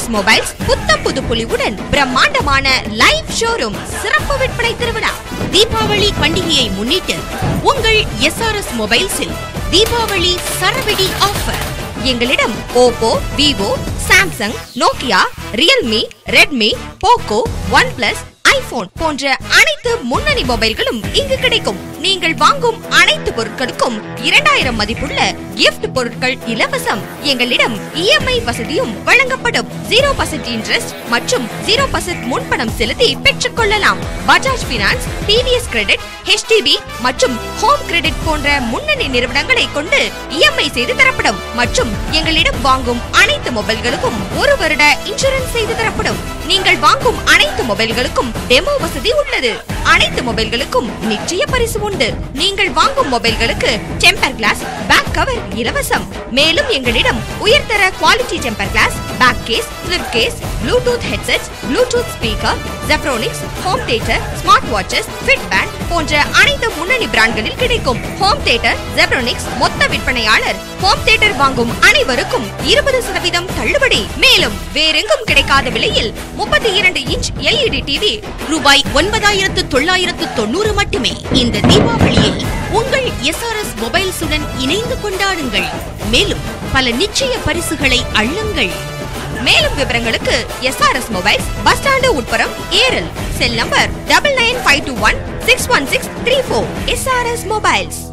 SRS mobiles புத்த புது பொலிவுடன் பிரம்மாண்டமான லைவ் ஷோரூம் சிறப்பு விற்பனை திருவிழா தீபாவளி பண்டிகையை முன்னிட்டு உங்கள் எஸ்ஆர்எஸ் மொபைல்ஸில் தீபாவளி சரவெடி ஆஃபர் எங்களிடம் Oppo Vivo Samsung Nokia Realme Redmi Poco OnePlus iPhone போன்ற அனைத்து முன்னணி மொபைல்களும் இங்கு கிடைக்கும் நீங்கள் வாங்கும் அனைத்து பொருட்களுக்கும் இரண்டாயிரம் மதிப்புள்ள gift பொருட்கள் இலவசம் எங்களிடம் இஎம்ஐ வசதியும் வழங்கப்படும் ஜீரோ பர்சன்ட் இன்ட்ரெஸ்ட் மற்றும் ஜீரோ பர்சன்ட் முன்பணம் செலுத்தி பெற்றுக் கொள்ளலாம் Bajaj finance TVS credit HDB மற்றும் ஹோம் கிரெடிட் போன்ற முன்னணி நிறுவனங்களை கொண்டு இஎம்ஐ செய்து தரப்படும் மற்றும் எங்களிடம் வாங்கும் அனைத்து மொபைல்களுக்கும் ஒரு வருட இன்சூரன்ஸ் செய்து தரப்படும் நீங்கள் வாங்கும் அனைத்து மொபைல்களுக்கும் டெமோ வசதி உள்ளது அனைத்து மொபைல்களுக்கும் நிச்சய பரிசு உண்டு நீங்கள் வாங்கும் மொபைல்களுக்கு டெம்பர் கிளாஸ் பேக் கவர் இலவசம் மேலும் எங்களிடம் உயர்தர quality temper glass back case flip case Bluetooth headset Bluetooth speaker Zebronics home theatre smart watches fit band போன்ற அனைத்து முன்னணி பிராண்ட்களில் கிடைக்கும் ஹோம் தியேட்டர் ஜெப்ரோனிக்ஸ் மொத்த விற்பனையாளர் ஹோம் தியேட்டர் வாங்கும் அனைவருக்கும் இருபது சதவீதம் தள்ளுபடி மேலும் வேறெங்கும் கிடைக்காத விலையில் முப்பத்தி இரண்டு இன்ச் எல்இடி டிவி ரூபாய் ஒன்பதாயிரத்து தொள்ளாயிரத்து தொண்ணூறு மட்டுமே இந்த தீபாவளியை உங்கள் எஸ்ஆர்எஸ் மொபைல்ஸுடன் இணைந்து கொண்டாடுங்கள் மேலும் பல நிச்சய பரிசுகளை அள்ளுங்கள் மேலும் விவரங்களுக்கு எஸ்ஆர்எஸ் மொபைல்ஸ் பஸ் ஸ்டாண்டு உட்புறம் Eral cell number double nine five two one six one six three four SRS mobiles